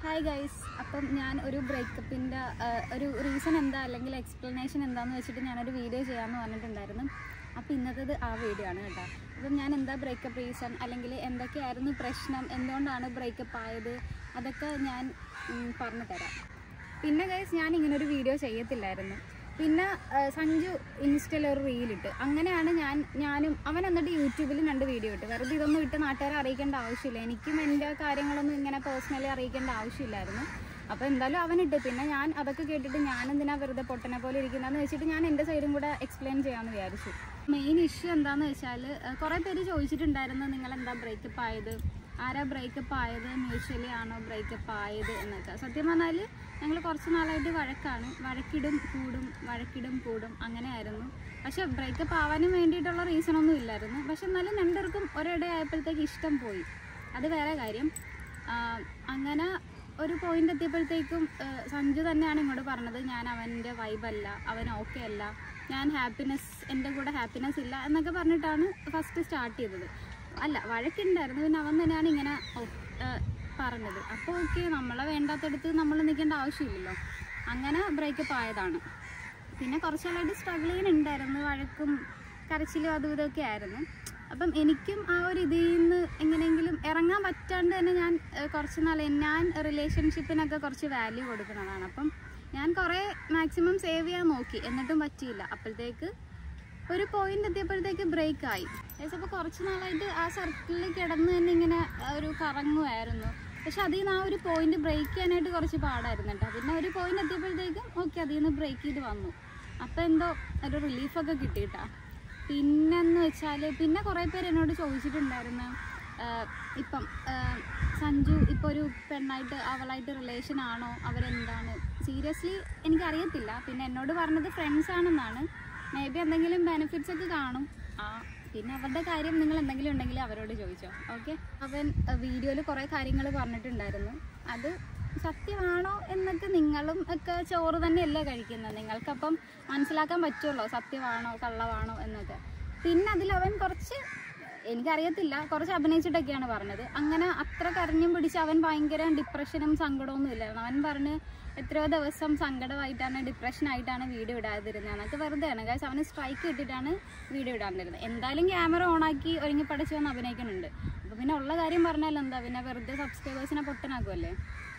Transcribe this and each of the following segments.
hi guys അപ്പം ഞാൻ ഒരു ബ്രേക്കപ്പിൻ്റെ ഒരു റീസൺ എന്താ അല്ലെങ്കിൽ എക്സ്പ്ലനേഷൻ എന്താണെന്ന് വെച്ചിട്ട് ഞാനൊരു വീഡിയോ ചെയ്യാമെന്ന് പറഞ്ഞിട്ടുണ്ടായിരുന്നു അപ്പോൾ ഇന്നത്തേത് ആ വീഡിയോ ആണ് കേട്ടോ അപ്പം ഞാൻ എന്താ ബ്രേക്കപ്പ് റീസൺ അല്ലെങ്കിൽ എന്തൊക്കെയായിരുന്നു പ്രശ്നം എന്തുകൊണ്ടാണ് ബ്രേക്കപ്പ് ആയത് അതൊക്കെ ഞാൻ ഉം, പറഞ്ഞു തരാം പിന്നെ ഗൈസ് ഞാൻ ഇങ്ങനെ ഒരു വീഡിയോ ചെയ്യത്തില്ലായിരുന്നു പിന്നെ ആ, സഞ്ജു ഇൻസ്റ്റയിൽ ഒരു റീലിട്ട് അങ്ങനെയാണ് ഞാൻ ഞാനും അവൻ എന്നിട്ട് യൂട്യൂബിലും രണ്ട് വീഡിയോ ഇട്ട് വെറുതെ ഇതൊന്നും ഇട്ട് നാട്ടുകാരെ അറിയിക്കേണ്ട ആവശ്യമില്ല എനിക്കും എൻ്റെ കാര്യങ്ങളൊന്നും ഇങ്ങനെ പേഴ്സണലി അറിയിക്കേണ്ട ആവശ്യമില്ലായിരുന്നു അപ്പോൾ എന്തായാലും അവനിട്ട് പിന്നെ ഞാൻ അതൊക്കെ കേട്ടിട്ട് ഞാൻ എന്തിനാ വെറുതെ പൊട്ടനെ പോലെ ഇരിക്കുന്നതെന്ന് വെച്ചിട്ട് ഞാൻ എൻ്റെ സൈഡും കൂടെ എക്സ്പ്ലെയിൻ ചെയ്യാമെന്ന് വിചാരിച്ചു മെയിൻ ഇഷ്യൂ എന്താണെന്ന് വെച്ചാൽ കുറേ പേര് ചോദിച്ചിട്ടുണ്ടായിരുന്നു നിങ്ങൾ എന്താ ബ്രേക്കപ്പ് ആയത് ആരാ ബ്രേക്കപ്പ് ആയത് മ്യൂച്വലി ആണോ ബ്രേക്കപ്പ് ആയത് എന്നൊക്കെ സത്യം പറഞ്ഞാൽ ഞങ്ങൾ കുറച്ച് നാളായിട്ട് വഴക്കാണ് വഴക്കിടും കൂടും വഴക്കിടും കൂടും അങ്ങനെയായിരുന്നു പക്ഷെ ബ്രേക്കപ്പ് ആവാനും വേണ്ടിയിട്ടുള്ള റീസൺ ഒന്നും ഇല്ലായിരുന്നു പക്ഷെ എന്നാലും രണ്ടുപേർക്കും ഒരിടെ ആയപ്പോഴത്തേക്ക് ഇഷ്ടം പോയി അത് വേറെ കാര്യം ആ, അങ്ങനെ ഒരു പോയിന്റ് എത്തിയപ്പോഴത്തേക്കും ആ, സഞ്ജു തന്നെയാണ് ഇങ്ങോട്ട് പറഞ്ഞത് ഞാൻ അവൻ്റെ വൈബല്ല അവൻ ഓക്കെ അല്ല ഞാൻ ഹാപ്പിനെസ് എൻ്റെ കൂടെ ഹാപ്പിനെസ് ഇല്ല എന്നൊക്കെ പറഞ്ഞിട്ടാണ് ഫസ്റ്റ് സ്റ്റാർട്ട് ചെയ്തത് അല്ല വഴക്കുണ്ടായിരുന്നു പിന്നെ അവൻ തന്നെയാണ് ഇങ്ങനെ ഓ, ആ, പറഞ്ഞത് അപ്പോൾ ഓക്കെ നമ്മളെ വേണ്ടാത്തടുത്ത് നമ്മൾ നിൽക്കേണ്ട ആവശ്യമില്ലല്ലോ അങ്ങനെ ബ്രേക്കപ്പ് ആയതാണ് പിന്നെ കുറച്ച് നാളായിട്ട് സ്ട്രഗിൾ ചെയ്യുന്നുണ്ടായിരുന്നു വഴക്കും കരച്ചിലും അതും ഇതൊക്കെ ആയിരുന്നു അപ്പം എനിക്കും ആ ഒരു ഇതിൽ നിന്ന് എങ്ങനെയെങ്കിലും ഇറങ്ങാൻ പറ്റാണ്ട് തന്നെ ഞാൻ ഏഹ്, കുറച്ച് നാൾ ഞാൻ റിലേഷൻഷിപ്പിനൊക്കെ കുറച്ച് വാല്യൂ കൊടുക്കുന്നതാണ് അപ്പം ഞാൻ കുറേ മാക്സിമം സേവ് ചെയ്യാൻ നോക്കി എന്നിട്ടും പറ്റിയില്ല അപ്പോഴത്തേക്ക് ഒരു പോയിന്റ് എത്തിയപ്പോഴത്തേക്ക് ബ്രേക്ക് ആയി അപ്പോൾ കുറച്ച് നാളായിട്ട് ആ സർക്കിളിൽ കിടന്ന് തന്നെ ഇങ്ങനെ ആ, ഒരു കറങ്ങുമായിരുന്നു പക്ഷെ അതിൽ നിന്ന് ആ ഒരു പോയിന്റ് ബ്രേക്ക് ചെയ്യാനായിട്ട് കുറച്ച് പാടായിരുന്നു കേട്ടോ പിന്നെ ഒരു പോയിന്റ് എത്തിയപ്പോഴത്തേക്കും ഓക്കെ അതിൽ നിന്ന് ബ്രേക്ക് ചെയ്ത് വന്നു അപ്പോൾ എന്തോ ഒരു റിലീഫൊക്കെ കിട്ടിയിട്ടാ പിന്നെന്ന് വെച്ചാൽ പിന്നെ കുറേ പേര് എന്നോട് ചോദിച്ചിട്ടുണ്ടായിരുന്നു ആഹ് ഇപ്പം ആഹ് സഞ്ജു ഇപ്പോൾ ഒരു പെണ്ണായിട്ട് അവളായിട്ട് റിലേഷൻ ആണോ അവരെന്താണ് സീരിയസ്ലി എനിക്കറിയത്തില്ല പിന്നെ എന്നോട് പറഞ്ഞത് ഫ്രണ്ട്സ് ആണെന്നാണ് മേ ബി എന്തെങ്കിലും ബെനിഫിറ്റ്സ് ഒക്കെ കാണും ആ പിന്നെ അവരുടെ കാര്യം നിങ്ങൾ എന്തെങ്കിലും ഉണ്ടെങ്കിൽ അവരോട് ചോദിച്ചോ ഓക്കെ അവൻ വീഡിയോയിൽ കുറേ കാര്യങ്ങൾ പറഞ്ഞിട്ടുണ്ടായിരുന്നു അത് സത്യമാണോ എന്നൊക്കെ നിങ്ങളും ഒക്കെ ചോറ് തന്നെയല്ലേ കഴിക്കുന്നത് നിങ്ങൾക്കപ്പം മനസ്സിലാക്കാൻ പറ്റുമല്ലോ സത്യമാണോ കള്ളമാണോ എന്നൊക്കെ പിന്നെ അതിൽ അവൻ കുറച്ച് എനിക്കറിയത്തില്ല കുറച്ച് അഭിനയിച്ചിട്ടൊക്കെയാണ് പറഞ്ഞത് അങ്ങനെ അത്ര കരഞ്ഞും പിടിച്ച് അവൻ ഭയങ്കര ഡിപ്രഷനും സങ്കടമൊന്നും ഇല്ലായിരുന്നു അവൻ പറഞ്ഞ് എത്രയോ ദിവസം സങ്കടമായിട്ടാണ് ഡിപ്രഷനായിട്ടാണ് വീഡിയോ ഇടാതിരുന്നത് എന്നൊക്കെ വെറുതെയാണ് കാശ് അവന് സ്ട്രൈക്ക് കിട്ടിയിട്ടാണ് വീഡിയോ ഇടാതിരുന്നത് എന്തായാലും ക്യാമറ ഓണാക്കി ഒരുങ്ങി പഠിച്ച് വന്ന് അഭിനയിക്കുന്നുണ്ട് അപ്പോൾ പിന്നെ ഉള്ള കാര്യം പറഞ്ഞാൽ എന്താ പിന്നെ വെറുതെ സബ്സ്ക്രൈബേഴ്സിനെ പൊട്ടനാക്കുമല്ലേ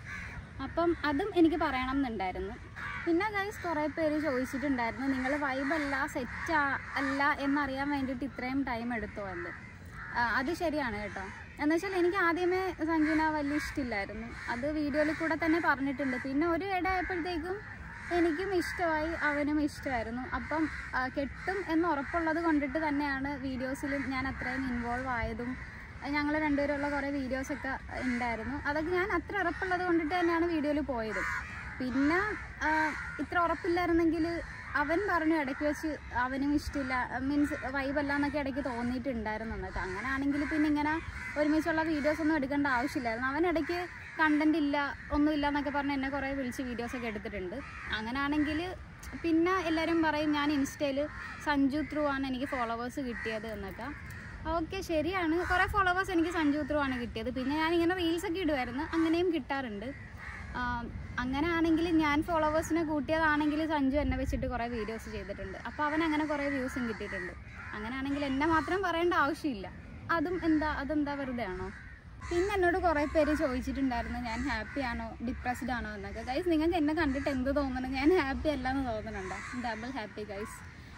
അപ്പം അതും എനിക്ക് പറയണം എന്നുണ്ടായിരുന്നു പിന്നെ ഗൈസ് കുറേ പേര് ചോദിച്ചിട്ടുണ്ടായിരുന്നു നിങ്ങൾ വൈബല്ല സെറ്റ് അല്ല എന്നറിയാൻ വേണ്ടിയിട്ട് ഇത്രയും ടൈം എടുത്തോ എന്ന് ആ, അത് ശരിയാണ് കേട്ടോ എന്നുവെച്ചാൽ എനിക്ക് ആദ്യമേ സഞ്ജുന വലിയ ഇഷ്ടമില്ലായിരുന്നു അത് വീഡിയോയിൽ കൂടെ തന്നെ പറഞ്ഞിട്ടുണ്ട് പിന്നെ ഒരു ഇടയായപ്പോഴത്തേക്കും എനിക്കും ഇഷ്ടമായി അവനും ഇഷ്ടമായിരുന്നു അപ്പം ആ, കെട്ടും എന്ന് ഉറപ്പുള്ളത് കൊണ്ടിട്ട് തന്നെയാണ് വീഡിയോസിലും ഞാൻ അത്രയും ഇൻവോൾവ് ആയതും ഞങ്ങൾ രണ്ടുപേരുള്ള കുറേ വീഡിയോസൊക്കെ ഉണ്ടായിരുന്നു അതൊക്കെ ഞാൻ അത്ര ഉറപ്പുള്ളത് കൊണ്ടിട്ട് തന്നെയാണ് വീഡിയോയിൽ പോയത് പിന്നെ ആ, ഇത്ര ഉറപ്പില്ലായിരുന്നെങ്കിൽ അവൻ പറഞ്ഞു ഇടയ്ക്ക് വെച്ച് അവനും ഇഷ്ടമില്ല മീൻസ് വൈബല്ല എന്നൊക്കെ ഇടയ്ക്ക് തോന്നിയിട്ടുണ്ടായിരുന്നു എന്നൊക്കെ അങ്ങനെയാണെങ്കിൽ പിന്നെ ഇങ്ങനെ ഒരുമിച്ചുള്ള വീഡിയോസ് ഒന്നും എടുക്കേണ്ട ആവശ്യമില്ലായിരുന്നു അവൻ ഇടയ്ക്ക് കണ്ടന്റ് ഇല്ല ഒന്നുമില്ല എന്നൊക്കെ പറഞ്ഞ് എന്നെ കുറേ വിളിച്ച് വീഡിയോസൊക്കെ എടുത്തിട്ടുണ്ട് അങ്ങനെയാണെങ്കിൽ പിന്നെ എല്ലാവരും പറയും ഞാൻ ഇൻസ്റ്റയിൽ സഞ്ജു ത്രൂ ആണ് എനിക്ക് ഫോളോവേഴ്സ് കിട്ടിയത് എന്നൊക്കെ ഓക്കെ ശരിയാണ് കുറേ ഫോളോവേഴ്സ് എനിക്ക് സഞ്ജു ത്രൂ ആണ് കിട്ടിയത് പിന്നെ ഞാൻ ഇങ്ങനെ റീൽസ് ഒക്കെ ഇടുമായിരുന്നു അങ്ങനെയും കിട്ടാറുണ്ട് ആം, അങ്ങനെ ആണെങ്കിൽ ഞാൻ ഫോളോവേഴ്സിനെ കൂട്ടിയതാണെങ്കിൽ സഞ്ജു എന്നെ വെച്ചിട്ട് കുറേ വീഡിയോസ് ചെയ്തിട്ടുണ്ട് അപ്പോൾ അവൻ അങ്ങനെ കുറേ വ്യൂസും കിട്ടിയിട്ടുണ്ട് അങ്ങനെ ആണെങ്കിൽ എന്നെ മാത്രം പറയേണ്ട ആവശ്യമില്ല അതും എന്താ അതെന്താ വെറുതെ ആണോ പിന്നെ എന്നോട് കുറേ പേര് ചോദിച്ചിട്ടുണ്ടായിരുന്നു ഞാൻ ഹാപ്പി ആണോ ഡിപ്രസ്ഡ് ആണോ എന്നൊക്കെ ഗൈസ് നിങ്ങൾക്ക് എന്നെ കണ്ടിട്ട് എന്ത് തോന്നണം ഞാൻ ഹാപ്പി അല്ല എന്ന് തോന്നുന്നുണ്ടോ ഡബിൾ ഹാപ്പി ഗൈസ്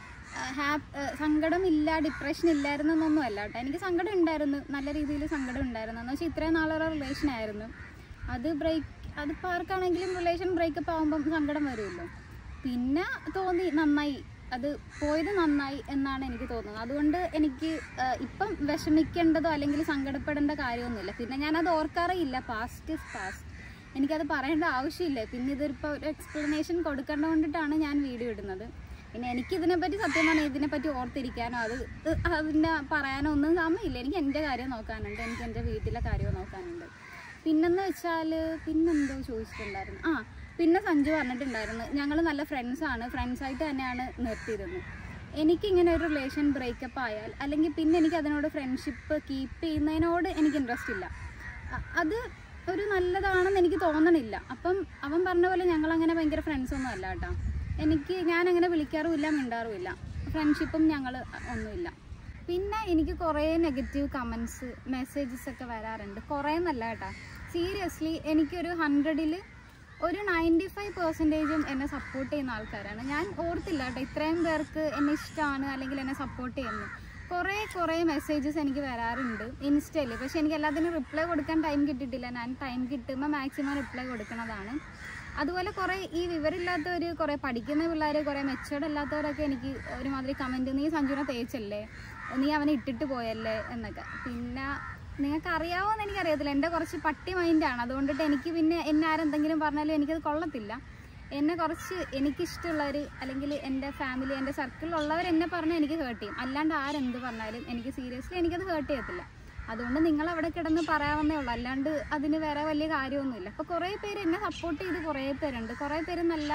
ഹാപ്പ് സങ്കടമില്ല ഡിപ്രഷൻ ഇല്ലായിരുന്നു എന്നൊന്നും അല്ല കേട്ടോ എനിക്ക് സങ്കടം ഉണ്ടായിരുന്നു നല്ല രീതിയിൽ സങ്കടം ഉണ്ടായിരുന്നു എന്ന് വെച്ചാൽ ഇത്രയും നാളൊരു റിലേഷൻ ആയിരുന്നു അത് ബ്രേക്ക് അതിപ്പോൾ ആർക്കാണെങ്കിലും റിലേഷൻ ബ്രേക്കപ്പ് ആകുമ്പം സങ്കടം വരുമല്ലോ പിന്നെ തോന്നി നന്നായി അത് പോയത് നന്നായി എന്നാണ് എനിക്ക് തോന്നുന്നത് അതുകൊണ്ട് എനിക്ക് ആ, ഇപ്പം വിഷമിക്കേണ്ടതോ അല്ലെങ്കിൽ സങ്കടപ്പെടേണ്ട കാര്യമൊന്നുമില്ല പിന്നെ ഞാനത് ഓർക്കാറേ ഇല്ല പാസ്റ്റ് ഇസ് പാസ്റ്റ് എനിക്കത് പറയേണ്ട ആവശ്യമില്ല പിന്നെ ഇതിപ്പോൾ ഒരു എക്സ്പ്ലനേഷൻ കൊടുക്കേണ്ട കൊണ്ടിട്ടാണ് ഞാൻ വീഡിയോ ഇടുന്നത് പിന്നെ എനിക്കിതിനെപ്പറ്റി സത്യം പറഞ്ഞാൽ ഇതിനെപ്പറ്റി ഓർത്തിരിക്കാനോ അത് അതിൻ്റെ പറയാനോ ഒന്നും സമയമില്ല എനിക്ക് എൻ്റെ കാര്യം നോക്കാനുണ്ട് എനിക്ക് എൻ്റെ വീട്ടിലെ കാര്യം നോക്കാനുണ്ട് പിന്നെന്ന് വെച്ചാൽ പിന്നെന്തോ ചോദിച്ചിട്ടുണ്ടായിരുന്നു ആ പിന്നെ സഞ്ജു പറഞ്ഞിട്ടുണ്ടായിരുന്നു ഞങ്ങൾ നല്ല ഫ്രണ്ട്സാണ് ഫ്രണ്ട്സായിട്ട് തന്നെയാണ് നിർത്തിയിരുന്നത് എനിക്കിങ്ങനെ ഒരു റിലേഷൻ ബ്രേക്കപ്പ് ആയാൽ അല്ലെങ്കിൽ പിന്നെ എനിക്ക് അതിനോട് ഫ്രണ്ട്ഷിപ്പ് കീപ്പ് ചെയ്യുന്നതിനോട് എനിക്ക് ഇൻട്രസ്റ്റ് ഇല്ല അ- അത് ഒരു നല്ലതാണെന്ന് എനിക്ക് തോന്നണില്ല അപ്പം അവൻ പറഞ്ഞ പോലെ ഞങ്ങൾ അങ്ങനെ ഭയങ്കര ഫ്രണ്ട്സ് ഒന്നും അല്ല കേട്ടോ എനിക്ക് ഞാൻ അങ്ങനെ വിളിക്കാറുമില്ല മിണ്ടാറുമില്ല ഫ്രണ്ട്ഷിപ്പും ഞങ്ങൾ ഒന്നുമില്ല പിന്നെ എനിക്ക് കുറേ നെഗറ്റീവ് കമൻസ് മെസ്സേജസ് ഒക്കെ വരാറുണ്ട് കുറേ എന്നല്ല കേട്ടോ സീരിയസ്ലി എനിക്കൊരു ഹൺഡ്രഡിൽ ഒരു നയൻറ്റി ഫൈവ് പെർസെൻറ്റേജും എന്നെ സപ്പോർട്ട് ചെയ്യുന്ന ആൾക്കാരാണ് ഞാൻ ഓർത്തില്ല കേട്ടോ ഇത്രയും പേർക്ക് എന്നെ ഇഷ്ടമാണ് അല്ലെങ്കിൽ എന്നെ സപ്പോർട്ട് ചെയ്യുന്നു കുറേ കുറേ മെസ്സേജസ് എനിക്ക് വരാറുണ്ട് ഇൻസ്റ്റയിൽ പക്ഷേ എനിക്ക് എല്ലാത്തിനും റിപ്ലൈ കൊടുക്കാൻ ടൈം കിട്ടിയിട്ടില്ല ഞാൻ ടൈം കിട്ടുമ്പോൾ മാക്സിമം റിപ്ലൈ കൊടുക്കുന്നതാണ് അതുപോലെ കുറേ ഈ വിവരമില്ലാത്തവർ കുറേ പഠിക്കുന്ന പിള്ളേർ കുറേ മെച്ചോർഡ് അല്ലാത്തവരൊക്കെ എനിക്ക് ഒരുമാതിരി കമൻറ്റ് നീ സഞ്ജുനെ തേച്ചല്ലേ നീ അവനെ ഇട്ടിട്ട് പോയല്ലേ എന്നൊക്കെ പിന്നെ നിങ്ങൾക്ക് അറിയാമോന്ന് എനിക്കറിയത്തില്ല എൻ്റെ കുറച്ച് പട്ടി മൈൻഡാണ് അതുകൊണ്ടിട്ട് എനിക്ക് പിന്നെ എന്നെ ആരെന്തെങ്കിലും പറഞ്ഞാലും എനിക്കത് കൊള്ളത്തില്ല എന്നെ കുറച്ച് എനിക്കിഷ്ടമുള്ളവർ അല്ലെങ്കിൽ എൻ്റെ ഫാമിലി എൻ്റെ സർക്കിളിലുള്ളവർ എന്നെ പറഞ്ഞാൽ എനിക്ക് ഹേർട്ട് ചെയ്യും അല്ലാണ്ട് ആരെന്ത് പറഞ്ഞാലും എനിക്ക് സീരിയസ്ലി എനിക്കത് ഹേർട്ട് ചെയ്യത്തില്ല അതുകൊണ്ട് നിങ്ങൾ അവിടെ കിടന്ന് പറയാവുന്നേ ഉള്ളൂ അല്ലാണ്ട് അതിന് വേറെ വലിയ കാര്യമൊന്നുമില്ല അപ്പോൾ കുറേ പേര് എന്നെ സപ്പോർട്ട് ചെയ്ത് കുറേ പേരുണ്ട് കുറേ പേര് നല്ല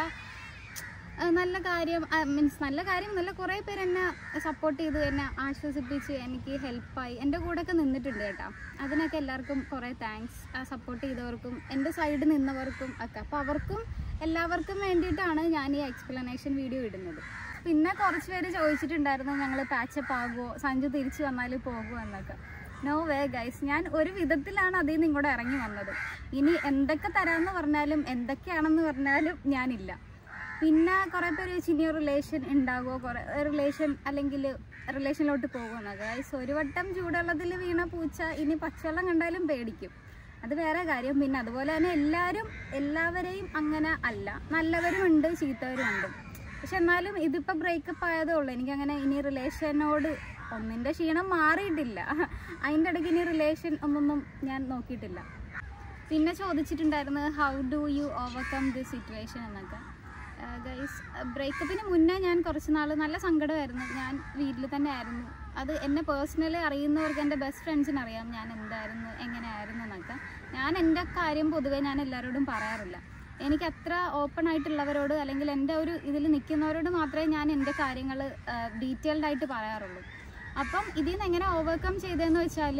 ആ, നല്ല കാര്യം മീൻസ് നല്ല കാര്യം നല്ല കുറേ പേര് എന്നെ സപ്പോർട്ട് ചെയ്ത് എന്നെ ആശ്വസിപ്പിച്ച് എനിക്ക് ഹെൽപ്പായി എൻ്റെ കൂടെയൊക്കെ നിന്നിട്ടുണ്ട് കേട്ടോ അതിനൊക്കെ എല്ലാവർക്കും കുറേ താങ്ക്സ് സപ്പോർട്ട് ചെയ്തവർക്കും എൻ്റെ സൈഡിൽ നിന്നവർക്കും ഒക്കെ അപ്പോൾ അവർക്കും എല്ലാവർക്കും വേണ്ടിയിട്ടാണ് ഞാൻ ഈ എക്സ്പ്ലനേഷൻ വീഡിയോ ഇടുന്നത് പിന്നെ കുറച്ച് പേര് ചോദിച്ചിട്ടുണ്ടായിരുന്നു ഞങ്ങൾ പാച്ചപ്പ് ആകുമോ സഞ്ജു തിരിച്ചു വന്നാൽ പോകുമോ എന്നൊക്കെ നോ വേ ഗൈസ് ഞാൻ ഒരു വിധത്തിലാണ് അതിൽ നിന്ന് ഇങ്ങോട്ട് ഇറങ്ങി വന്നത് ഇനി എന്തൊക്കെ തരാമെന്ന് പറഞ്ഞാലും എന്തൊക്കെയാണെന്ന് പറഞ്ഞാലും ഞാനില്ല പിന്നെ കുറേ പേര് ചോദിച്ചു ഇനി റിലേഷൻ ഉണ്ടാകുമോ കുറേ റിലേഷൻ അല്ലെങ്കിൽ റിലേഷനിലോട്ട് പോകുമെന്നൊക്കെ ഗൈസ് ഒരു വട്ടം ചൂടുവെള്ളത്തിൽ വീണ പൂച്ച ഇനി പച്ചവെള്ളം കണ്ടാലും പേടിക്കും അത് വേറെ കാര്യം പിന്നെ അതുപോലെ തന്നെ എല്ലാവരും എല്ലാവരെയും അങ്ങനെ അല്ല നല്ലവരും ഉണ്ട് ചീത്തവരും ഉണ്ട് പക്ഷെ എന്നാലും ഇതിപ്പോൾ ബ്രേക്കപ്പ് ആയതേ ഉള്ളൂ എനിക്കങ്ങനെ ഇനി റിലേഷനോട് ഒന്നിൻ്റെ ക്ഷീണം മാറിയിട്ടില്ല അതിൻ്റെ ഇടയ്ക്ക് ഇനി റിലേഷൻ ഒന്നൊന്നും ഞാൻ നോക്കിയിട്ടില്ല പിന്നെ ചോദിച്ചിട്ടുണ്ടായിരുന്നു how do you overcome this situation എന്നൊക്കെ ഗൈസ് ബ്രേക്കപ്പിന് മുന്നേ ഞാൻ കുറച്ച് നാൾ നല്ല സങ്കടമായിരുന്നു ഞാൻ വീട്ടിൽ തന്നെ ആയിരുന്നു അത് എന്നെ പേഴ്സണലി അറിയുന്നവർക്ക് എൻ്റെ ബെസ്റ്റ് ഫ്രണ്ട്സിന് അറിയാം ഞാൻ എന്തായിരുന്നു എങ്ങനെയായിരുന്നു എന്നൊക്കെ ഞാൻ എൻ്റെ കാര്യം പൊതുവേ ഞാൻ എല്ലാവരോടും പറയാറില്ല എനിക്ക് അത്ര ഓപ്പൺ ആയിട്ടുള്ളവരോട് അല്ലെങ്കിൽ എൻ്റെ ഒരു ഇതിൽ നിൽക്കുന്നവരോട് മാത്രമേ ഞാൻ എൻ്റെ കാര്യങ്ങൾ ഡീറ്റെയിൽഡ് ആയിട്ട് പറയാറുള്ളൂ അപ്പം ഇതിൽ നിന്ന് എങ്ങനെ ഓവർകം ചെയ്തതെന്ന് വെച്ചാൽ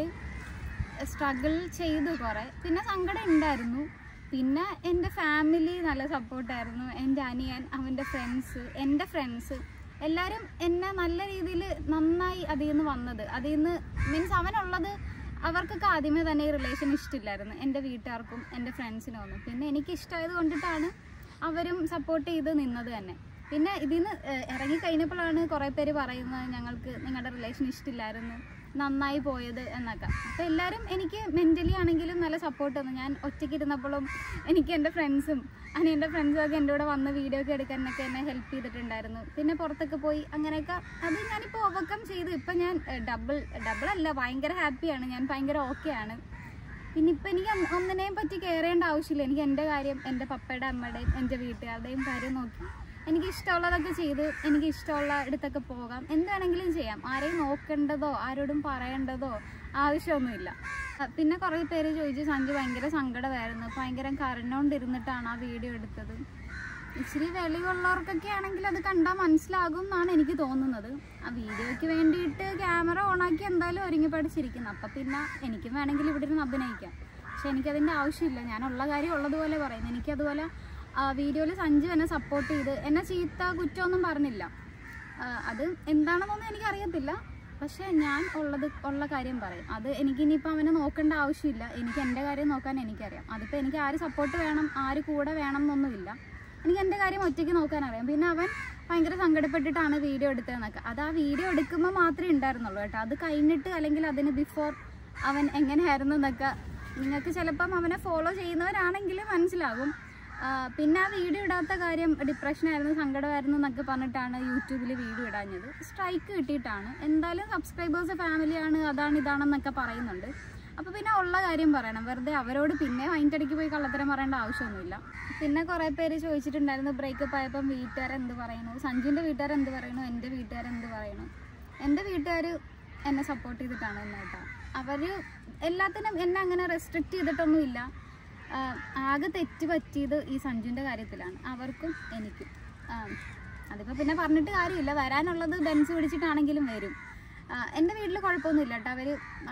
സ്ട്രഗിൾ ചെയ്തു കുറേ പിന്നെ സങ്കടം ഉണ്ടായിരുന്നു പിന്നെ എൻ്റെ ഫാമിലി നല്ല സപ്പോർട്ടായിരുന്നു എൻ്റെ അനിയൻ അവൻ്റെ ഫ്രണ്ട്സ് എൻ്റെ ഫ്രണ്ട്സ് എല്ലാവരും എന്നെ നല്ല രീതിയിൽ നന്നായി അതിൽ നിന്ന് വന്നത് അതിൽ നിന്ന് മീൻസ് അവനുള്ളത് അവർക്കൊക്കെ ആദ്യമേ തന്നെ ഈ റിലേഷൻ ഇഷ്ടമില്ലായിരുന്നു എൻ്റെ വീട്ടുകാർക്കും എൻ്റെ ഫ്രണ്ട്സിനും ഒന്നും പിന്നെ എനിക്ക് ഇഷ്ടമായത് കൊണ്ടിട്ടാണ് അവരും സപ്പോർട്ട് ചെയ്ത് നിന്നത് തന്നെ പിന്നെ ഇതിൽ നിന്ന് ഇറങ്ങി കഴിഞ്ഞപ്പോഴാണ് കുറേ പേര് പറയുന്നത് ഞങ്ങൾക്ക് നിങ്ങളുടെ റിലേഷൻ ഇഷ്ടമില്ലായിരുന്നു നന്നായി പോയത് എന്നൊക്കെ അപ്പോൾ എല്ലാവരും എനിക്ക് മെൻ്റലി ആണെങ്കിലും നല്ല സപ്പോർട്ട് തന്നു ഞാൻ ഒറ്റയ്ക്ക് ഇരുന്നപ്പോഴും എനിക്ക് എൻ്റെ ഫ്രണ്ട്സും അനിയൻ്റെ ഫ്രണ്ട്സും ഒക്കെ എൻ്റെ കൂടെ വന്ന് വീഡിയോ ഒക്കെ എടുക്കാനൊക്കെ എന്നെ ഹെൽപ്പ് ചെയ്തിട്ടുണ്ടായിരുന്നു പിന്നെ പുറത്തൊക്കെ പോയി അങ്ങനെയൊക്കെ അത് ഞാനിപ്പോൾ ഓവർകം ചെയ്തു ഇപ്പം ഞാൻ ഡബിൾ ഡബിൾ അല്ല ഭയങ്കര ഹാപ്പിയാണ് ഞാൻ ഭയങ്കര ഓക്കെയാണ് പിന്നെ ഇപ്പം എനിക്ക് ഒന്ന- ഒന്നിനെയും പറ്റി കെയർ ചെയ്യേണ്ട ആവശ്യമില്ല എനിക്ക് എൻ്റെ കാര്യം എൻ്റെ പപ്പയുടെ അമ്മയുടെയും എൻ്റെ വീട്ടുകാരുടെയും കാര്യം നോക്കി എനിക്ക് ഇഷ്ടമുള്ളതൊക്കെ ചെയ്ത് എനിക്ക് ഇഷ്ടമുള്ള ഇടത്തൊക്കെ പോകാം എന്ത് വേണമെങ്കിലും ചെയ്യാം ആരെയും നോക്കേണ്ടതോ ആരോടും പറയേണ്ടതോ ആവശ്യമൊന്നുമില്ല അഹ് പിന്നെ കുറേ പേര് ചോദിച്ചു സഞ്ജു ഭയങ്കര സങ്കടമായിരുന്നു ഭയങ്കര കരഞ്ഞോണ്ടിരുന്നിട്ടാണ് ആ വീഡിയോ എടുത്തത് ഇച്ചിരി വെളിവുള്ളവർക്കൊക്കെ ആണെങ്കിൽ അത് കണ്ടാൽ മനസ്സിലാകും എന്നാണ് എനിക്ക് തോന്നുന്നത് ആ വീഡിയോയ്ക്ക് വേണ്ടിയിട്ട് ക്യാമറ ഓണാക്കി എന്തായാലും ഒരുങ്ങി പഠിച്ചിരിക്കുന്നു അപ്പം പിന്നെ എനിക്കും വേണമെങ്കിൽ ഇവിടെ ഇരുന്ന് അഭിനയിക്കാം പക്ഷെ എനിക്കതിൻ്റെ ആവശ്യമില്ല ഞാനുള്ള കാര്യം ഉള്ളതുപോലെ പറയുന്നു എനിക്കതുപോലെ വീഡിയോയിൽ സഞ്ജു എന്നെ സപ്പോർട്ട് ചെയ്ത് എന്നെ ചീത്ത കുറ്റമൊന്നും പറഞ്ഞില്ല ആ, അത് എന്താണെന്നൊന്നും എനിക്കറിയത്തില്ല പക്ഷേ ഞാൻ ഉള്ളത് ഉള്ള കാര്യം പറയും അത് എനിക്കിനിയിപ്പോൾ അവനെ നോക്കേണ്ട ആവശ്യമില്ല എനിക്ക് എൻ്റെ കാര്യം നോക്കാൻ എനിക്കറിയാം അതിപ്പോൾ എനിക്ക് ആര് സപ്പോർട്ട് വേണം ആര് കൂടെ വേണം എന്നൊന്നുമില്ല എനിക്ക് എൻ്റെ കാര്യം ഒറ്റയ്ക്ക് നോക്കാൻ അറിയാം പിന്നെ അവൻ ഭയങ്കര സങ്കടപ്പെട്ടിട്ടാണ് വീഡിയോ എടുത്തതെന്നൊക്കെ അത് ആ വീഡിയോ എടുക്കുമ്പോൾ മാത്രമേ ഉണ്ടായിരുന്നുള്ളൂ കേട്ടോ അത് കഴിഞ്ഞിട്ട് അല്ലെങ്കിൽ അതിന് ബിഫോർ അവൻ എങ്ങനെയായിരുന്നു എന്നൊക്കെ നിങ്ങൾക്ക് ചിലപ്പം അവനെ ഫോളോ ചെയ്യുന്നവരാണെങ്കിൽ മനസ്സിലാകും ആ, പിന്നെ ആ വീഡിയോ ഇടാത്ത കാര്യം ഡിപ്രഷനായിരുന്നു സങ്കടമായിരുന്നു എന്നൊക്കെ പറഞ്ഞിട്ടാണ് യൂട്യൂബിൽ വീഡിയോ ഇടാഞ്ഞത് സ്ട്രൈക്ക് കിട്ടിയിട്ടാണ് എന്തായാലും സബ്സ്ക്രൈബേഴ്സ് ഫാമിലിയാണ് അതാണ് ഇതാണെന്നൊക്കെ പറയുന്നുണ്ട് അപ്പോൾ പിന്നെ ഉള്ള കാര്യം പറയണം വെറുതെ അവരോട് പിന്നെ അതിൻ്റെ ഇടയ്ക്ക് പോയി കള്ളത്തരം പറയേണ്ട ആവശ്യമൊന്നുമില്ല പിന്നെ കുറേ പേര് ചോദിച്ചിട്ടുണ്ടായിരുന്നു ബ്രേക്കപ്പ് ആയപ്പം വീട്ടുകാർ എന്ത് പറയുന്നു സഞ്ജുവിൻ്റെ വീട്ടുകാർ എന്ത് പറയുന്നു എൻ്റെ വീട്ടുകാർ എന്ത് പറയുന്നു എൻ്റെ വീട്ടുകാർ എന്നെ സപ്പോർട്ട് ചെയ്തിട്ടാണ് എന്നെ കേട്ടോ അവർ എല്ലാത്തിനും എന്നെ അങ്ങനെ റെസ്ട്രിക്റ്റ് ചെയ്തിട്ടൊന്നുമില്ല ആഹ് ആകെ തെറ്റ് പറ്റിയത് ഈ സഞ്ജുവിൻ്റെ കാര്യത്തിലാണ് അവർക്കും എനിക്കും ആഹ് അതിപ്പോൾ പിന്നെ പറഞ്ഞിട്ട് കാര്യമില്ല വരാനുള്ളത് ബെൻസ് പിടിച്ചിട്ടാണെങ്കിലും വരും ആഹ് എൻ്റെ വീട്ടിൽ കുഴപ്പമൊന്നുമില്ല കേട്ടോ അവർ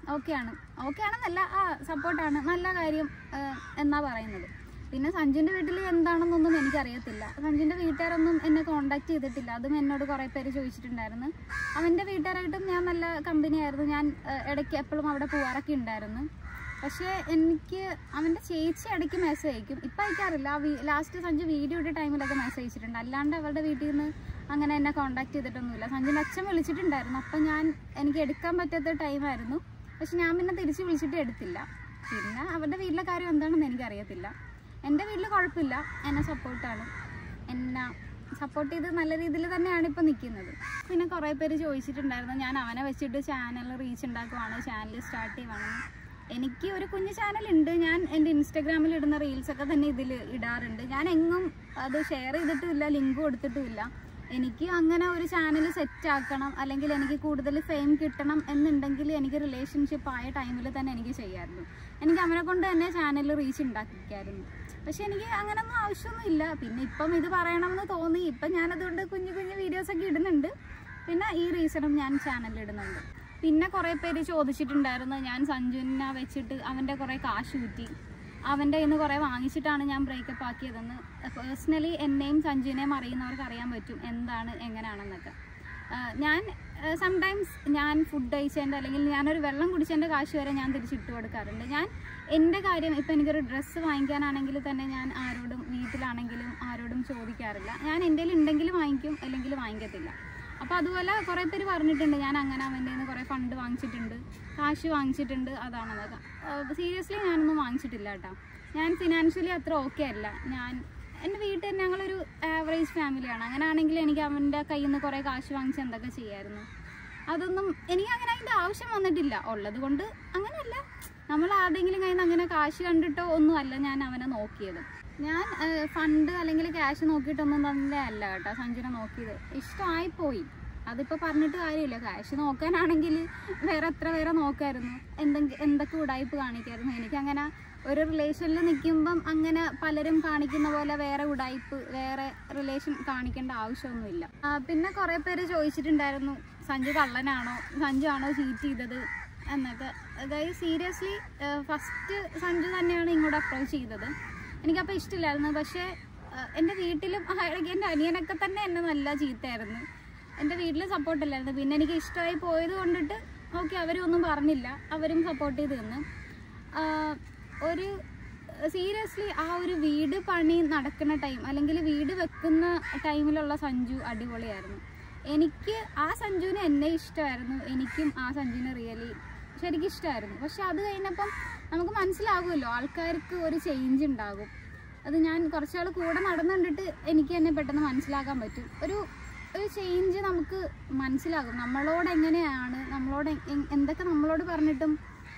ഓക്കെ ആണ് ഓക്കെ ആണെന്നല്ല ആ സപ്പോർട്ടാണ് നല്ല കാര്യം ആ, എന്നാ പറയുന്നത് പിന്നെ സഞ്ജുവിൻ്റെ വീട്ടിൽ എന്താണെന്നൊന്നും എനിക്കറിയത്തില്ല സഞ്ജുവിൻ്റെ വീട്ടുകാരൊന്നും എന്നെ കോണ്ടാക്ട് ചെയ്തിട്ടില്ല അതും എന്നോട് കുറേ പേര് ചോദിച്ചിട്ടുണ്ടായിരുന്നു അവൻ്റെ വീട്ടുകാരായിട്ടും ഞാൻ നല്ല കമ്പനിയായിരുന്നു ഞാൻ ആ, ഇടയ്ക്ക് എപ്പോഴും അവിടെ പോവാറൊക്കെ ഉണ്ടായിരുന്നു പക്ഷേ എനിക്ക് അവൻ്റെ ചേച്ചി ഇടയ്ക്ക് മെസ്സേജ് അയക്കും ഇപ്പം അയക്കാറില്ല ലാസ്റ്റ് സഞ്ജു വീഡിയോ ഇട്ട ടൈമിലൊക്കെ മെസ്സേജ് അയച്ചിട്ടുണ്ട് അല്ലാണ്ട് അവരുടെ വീട്ടിൽ നിന്ന് അങ്ങനെ എന്നെ കോണ്ടാക്ട് ചെയ്തിട്ടൊന്നുമില്ല സഞ്ജുവിൻ്റെ അച്ഛൻ വിളിച്ചിട്ടുണ്ടായിരുന്നു അപ്പം ഞാൻ എനിക്ക് എടുക്കാൻ പറ്റാത്ത ടൈമായിരുന്നു പക്ഷെ ഞാൻ പിന്നെ തിരിച്ച് വിളിച്ചിട്ട് എടുത്തില്ല പിന്നെ അവരുടെ വീട്ടിലെ കാര്യം എന്താണെന്ന് എനിക്കറിയത്തില്ല എൻ്റെ വീട്ടിൽ കുഴപ്പമില്ല എന്നെ സപ്പോർട്ടാണ് എന്നെ സപ്പോർട്ട് ചെയ്ത് നല്ല രീതിയിൽ തന്നെയാണ് ഇപ്പോൾ നിൽക്കുന്നത് പിന്നെ കുറേ പേര് ചോദിച്ചിട്ടുണ്ടായിരുന്നു ഞാൻ അവനെ വെച്ചിട്ട് ചാനൽ റീച്ച് ഉണ്ടാക്കുവാണ് ചാനൽ സ്റ്റാർട്ട് ചെയ്യുവാണെന്ന് എനിക്ക് ഒരു കുഞ്ഞു ചാനലുണ്ട് ഞാൻ എൻ്റെ ഇൻസ്റ്റാഗ്രാമിൽ ഇടുന്ന റീൽസൊക്കെ തന്നെ ഇതിൽ ഇടാറുണ്ട് ഞാൻ എങ്ങും അത് ഷെയർ ചെയ്തിട്ടുമില്ല ലിങ്ക് കൊടുത്തിട്ടുമില്ല എനിക്ക് അങ്ങനെ ഒരു ചാനൽ സെറ്റ് ആക്കണം അല്ലെങ്കിൽ എനിക്ക് കൂടുതൽ ഫെയിം കിട്ടണം എന്നുണ്ടെങ്കിൽ എനിക്ക് റിലേഷൻഷിപ്പ് ആയ ടൈമിൽ തന്നെ എനിക്ക് ചെയ്യാമായിരുന്നു എനിക്ക് അവനെ കൊണ്ട് തന്നെ ചാനൽ റീച്ച് ഉണ്ടാക്കിക്കായിരുന്നു പക്ഷെ എനിക്ക് അങ്ങനൊന്നും ആവശ്യമൊന്നും ഇല്ല പിന്നെ ഇപ്പം ഇത് പറയണമെന്ന് തോന്നി ഇപ്പം ഞാനതുകൊണ്ട് കുഞ്ഞു കുഞ്ഞു വീഡിയോസൊക്കെ ഇടുന്നുണ്ട് പിന്നെ ഈ റീസണും ഞാൻ ചാനലിൽ ഇടുന്നുണ്ട് പിന്നെ കുറേ പേര് ചോദിച്ചിട്ടുണ്ടായിരുന്നു ഞാൻ സഞ്ജുവിനെ വെച്ചിട്ട് അവൻ്റെ കുറേ കാശ് കിട്ടി അവൻ്റെ കയ്യിൽ നിന്ന് കുറേ വാങ്ങിച്ചിട്ടാണ് ഞാൻ ബ്രേക്കപ്പ് ആക്കിയതെന്ന് പേഴ്സണലി എന്നെയും സഞ്ജുവിനെയും അറിയുന്നവർക്ക് അറിയാൻ പറ്റും എന്താണ് എങ്ങനെയാണെന്നൊക്കെ ആ, ഞാൻ സംടൈംസ് ഞാൻ ഫുഡ് കഴിച്ചതിൻ്റെ അല്ലെങ്കിൽ ഞാനൊരു വെള്ളം കുടിച്ചതിൻ്റെ കാശ് വരെ ഞാൻ തിരിച്ചിട്ട് കൊടുക്കാറുണ്ട് ഞാൻ എൻ്റെ കാര്യം ഇപ്പം എനിക്കൊരു ഡ്രസ്സ് വാങ്ങിക്കാനാണെങ്കിൽ തന്നെ ഞാൻ ആരോടും വീട്ടിലാണെങ്കിലും ആരോടും ചോദിക്കാറില്ല ഞാൻ എൻ്റെ ഉണ്ടെങ്കിൽ വാങ്ങിക്കും അല്ലെങ്കിൽ വാങ്ങിക്കത്തില്ല അപ്പോൾ അതുപോലെ കുറേ പേര് പറഞ്ഞിട്ടുണ്ട് ഞാൻ അങ്ങനെ അവൻ്റെ നിന്ന് കുറേ ഫണ്ട് വാങ്ങിച്ചിട്ടുണ്ട് കാശ് വാങ്ങിച്ചിട്ടുണ്ട് അതാണെന്നൊക്കെ സീരിയസ്ലി ഞാനൊന്നും വാങ്ങിച്ചിട്ടില്ല കേട്ടോ ഞാൻ ഫിനാൻഷ്യലി അത്ര ഓക്കെ അല്ല ഞാൻ എൻ്റെ വീട്ടിൽ ഞങ്ങളൊരു ആവറേജ് ഫാമിലിയാണ് അങ്ങനെയാണെങ്കിൽ എനിക്ക് അവൻ്റെ കയ്യിൽ നിന്ന് കുറേ കാശ് വാങ്ങിച്ച് എന്തൊക്കെ ചെയ്യായിരുന്നു അതൊന്നും എനിക്ക് അങ്ങനെ അതിൻ്റെ ആവശ്യം വന്നിട്ടില്ല ഉള്ളത് കൊണ്ട് അങ്ങനെയല്ല നമ്മൾ ആരുടെങ്കിലും കയ്യിൽ നിന്ന് അങ്ങനെ കാശ് കണ്ടിട്ടോ ഒന്നും അല്ല ഞാൻ അവനെ നോക്കിയത് ഞാൻ ഫണ്ട് അല്ലെങ്കിൽ ക്യാഷ് നോക്കിയിട്ടൊന്നും തന്നെ അല്ല കേട്ടോ സഞ്ജുനെ നോക്കിയത് ഇഷ്ടമായി പോയി അതിപ്പോൾ പറഞ്ഞിട്ട് കാര്യമില്ല ക്യാഷ് നോക്കാനാണെങ്കിൽ വേറെ എത്ര പേരെ നോക്കായിരുന്നു എന്തെങ്കിലും എന്തൊക്കെ ഉടായ്പ് കാണിക്കായിരുന്നു എനിക്കങ്ങനെ ഒരു റിലേഷനിൽ നിൽക്കുമ്പം അങ്ങനെ പലരും കാണിക്കുന്ന പോലെ വേറെ ഉടായ്പ് വേറെ റിലേഷൻ കാണിക്കേണ്ട ആവശ്യമൊന്നുമില്ല ആ, പിന്നെ കുറേ പേര് ചോദിച്ചിട്ടുണ്ടായിരുന്നു സഞ്ജു കള്ളനാണോ സഞ്ജു ആണോ ചീറ്റ് ചെയ്തത് എന്നൊക്കെ അതായത് സീരിയസ്ലി ഫസ്റ്റ് സഞ്ജു തന്നെയാണ് ഇങ്ങോട്ട് അപ്രോച്ച് ചെയ്തത് എനിക്കപ്പോൾ ഇഷ്ടമില്ലായിരുന്നു പക്ഷേ ആ, എൻ്റെ വീട്ടിലും ആ, ഇടയ്ക്ക് എൻ്റെ അനിയനൊക്കെ തന്നെ എന്നെ നല്ല ചീത്തയായിരുന്നു എൻ്റെ വീട്ടിൽ സപ്പോർട്ടില്ലായിരുന്നു പിന്നെ എനിക്ക് ഇഷ്ടമായി പോയത് കൊണ്ടിട്ട് ഓക്കെ അവരും ഒന്നും പറഞ്ഞില്ല അവരും സപ്പോർട്ട് ചെയ്ത് തന്നു ആ, ഒരു സീരിയസ്ലി ആ ഒരു വീട് പണി നടക്കുന്ന ടൈം അല്ലെങ്കിൽ വീട് വെക്കുന്ന ടൈമിലുള്ള സഞ്ജു അടിപൊളിയായിരുന്നു എനിക്ക് ആ സഞ്ജുവിന് എന്നെ ഇഷ്ടമായിരുന്നു എനിക്കും ആ സഞ്ജുവിനെ റിയലി ശരിക്കും ഇഷ്ടമായിരുന്നു പക്ഷെ അത് കഴിഞ്ഞപ്പം നമുക്ക് മനസ്സിലാകുമല്ലോ ആൾക്കാർക്ക് ഒരു ചേഞ്ച് ഉണ്ടാകും അത് ഞാൻ കുറച്ചാൾ കൂടെ നടന്നു കണ്ടിട്ട് എനിക്ക് തന്നെ പെട്ടെന്ന് മനസ്സിലാക്കാൻ പറ്റും ഒരു ഒരു ചേഞ്ച് നമുക്ക് മനസ്സിലാകും നമ്മളോട് എങ്ങനെയാണ് നമ്മളോട് എ- എ- എന്തൊക്കെ നമ്മളോട് പറഞ്ഞിട്ടും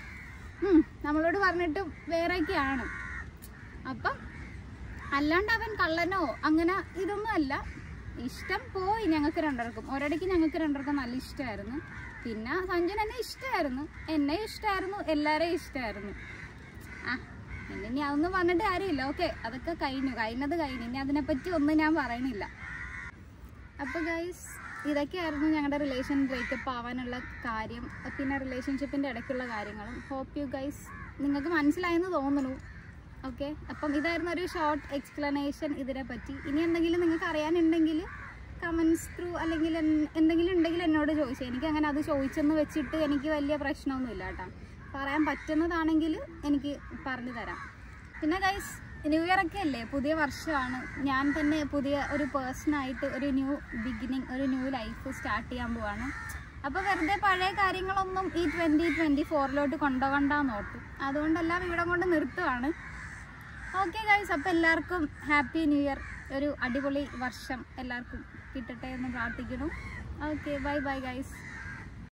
ഉം, നമ്മളോട് പറഞ്ഞിട്ടും വേറെയൊക്കെയാണ് അപ്പം അല്ലാണ്ട് അവൻ കള്ളനോ അങ്ങനെ ഇതൊന്നും അല്ല ഇഷ്ടം പോയി ഞങ്ങൾക്ക് രണ്ടുപേർക്കും ഒരിടയ്ക്ക് ഞങ്ങൾക്ക് രണ്ടുപേർക്കും നല്ല ഇഷ്ടമായിരുന്നു പിന്നെ സഞ്ജൻ എന്നെ ഇഷ്ടമായിരുന്നു എന്നെ ഇഷ്ടമായിരുന്നു എല്ലാവരെയും ഇഷ്ടമായിരുന്നു ആ ഇനി ഇനി അതൊന്നും പറഞ്ഞിട്ട് കാര്യമില്ല ഓക്കെ അതൊക്കെ കഴിഞ്ഞു കഴിഞ്ഞത് കഴിഞ്ഞു ഇനി അതിനെപ്പറ്റി ഒന്നും ഞാൻ പറയണില്ല അപ്പോൾ ഗൈസ് ഇതൊക്കെയായിരുന്നു ഞങ്ങളുടെ റിലേഷൻ ബ്രേക്കപ്പ് ആവാനുള്ള കാര്യം പിന്നെ റിലേഷൻഷിപ്പിൻ്റെ ഇടയ്ക്കുള്ള കാര്യങ്ങളും ഹോപ്പ് യു ഗൈസ് നിങ്ങൾക്ക് മനസ്സിലായെന്ന് തോന്നുന്നു ഓക്കെ അപ്പം ഇതായിരുന്നു ഒരു ഷോർട്ട് എക്സ്പ്ലനേഷൻ ഇതിനെ പറ്റി ഇനി എന്തെങ്കിലും നിങ്ങൾക്ക് അറിയാനുണ്ടെങ്കിൽ കമൻസ് ത്രൂ അല്ലെങ്കിൽ എൻ- എന്തെങ്കിലും ഉണ്ടെങ്കിൽ എന്നോട് ചോദിച്ചു എനിക്ക് അങ്ങനെ അത് ചോദിച്ചെന്ന് വെച്ചിട്ട് എനിക്ക് വലിയ പ്രശ്നമൊന്നുമില്ല കേട്ടോ പറയാൻ പറ്റുന്നതാണെങ്കിൽ എനിക്ക് പറഞ്ഞു തരാം പിന്നെ ഗൈസ് ന്യൂ ഇയർ ഒക്കെ അല്ലേ പുതിയ വർഷമാണ് ഞാൻ തന്നെ പുതിയ ഒരു പേഴ്സണായിട്ട് ഒരു ന്യൂ ബിഗിനിങ് ഒരു ന്യൂ ലൈഫ് സ്റ്റാർട്ട് ചെയ്യാൻ പോവാണ് അപ്പോൾ വെറുതെ പഴയ കാര്യങ്ങളൊന്നും ഈ ട്വൻറ്റി ട്വൻറ്റി ഫോറിലോട്ട് കൊണ്ടുപോകണ്ടെന്ന് ഓർത്തു അതുകൊണ്ടെല്ലാം ഇവിടെ കൊണ്ട് നിർത്തുവാണ് ഓക്കെ ഗൈസ് അപ്പോൾ എല്ലാവർക്കും ഹാപ്പി ന്യൂ ഇയർ ഒരു അടിപൊളി വർഷം എല്ലാവർക്കും കിട്ടട്ടെ എന്ന് പ്രാർത്ഥിക്കുന്നു ഓക്കെ ബൈ ബൈ ഗൈസ്